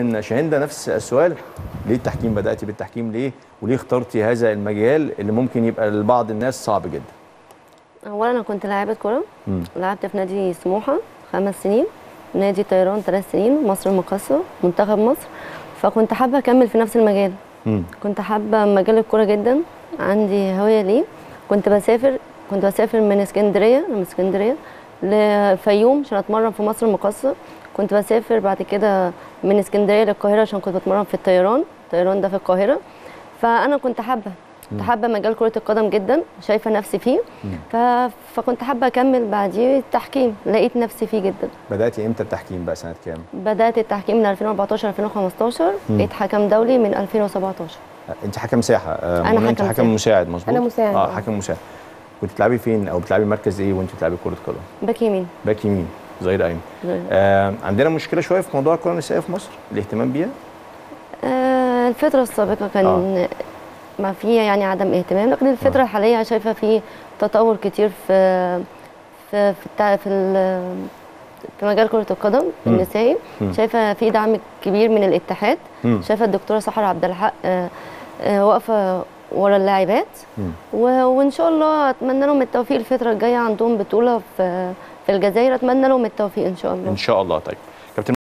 من شاهندة نفس السؤال ليه التحكيم بدأتي بالتحكيم ليه وليه اخترتي هذا المجال اللي ممكن يبقى لبعض الناس صعب جدا اولا انا كنت لاعبه كوره مم. لعبت في نادي سموحه خمس سنين نادي طيران ثلاث سنين مصر المقاصه منتخب مصر فكنت حابه اكمل في نفس المجال مم. كنت حابه مجال الكوره جدا عندي هويه ليه كنت بسافر كنت بسافر من اسكندريه من اسكندريه لفيوم عشان اتمرن في مصر المقاصه كنت بسافر بعد كده من اسكندريه للقاهره عشان كنت بتمرن في الطيران الطيران ده في القاهره فانا كنت حابه كنت حابه مجال كره القدم جدا شايفه نفسي فيه ف... فكنت حابه اكمل بعديه التحكيم لقيت نفسي فيه جدا بدأتي امتى التحكيم بقى سنة كام؟ بدات التحكيم من 2014 2015 بقيت حكم دولي من 2017 انت حكم ساحة آه، أنا منى، انت حكم حكم ساحة. مساعد مظبوط؟ أنا مساعد، اه آه. حكم مساعد كنت بتلعبي فين او بتلعبي مركز ايه وانت بتلعبي كرة قدم؟ باك يمين باك يمين ظهير ايمن آه عندنا مشكلة شوية في موضوع الكرة النسائية في مصر الاهتمام بيها آه، الفترة السابقة كان آه. ما فيها يعني عدم اهتمام لكن الفترة آه. الحالية شايفة في تطور كتير في في في, التع... في, ال... في مجال كرة القدم مم. النسائي مم. شايفة في دعم كبير من الاتحاد مم. شايفة الدكتورة سحر عبد الحق آه، آه، واقفة ورا اللاعبات مم. و- وان شاء الله اتمنى لهم التوفيق الفترة الجاية عندهم بطولة في في الجزائر اتمنى لهم التوفيق ان شاء الله ان شاء الله طيب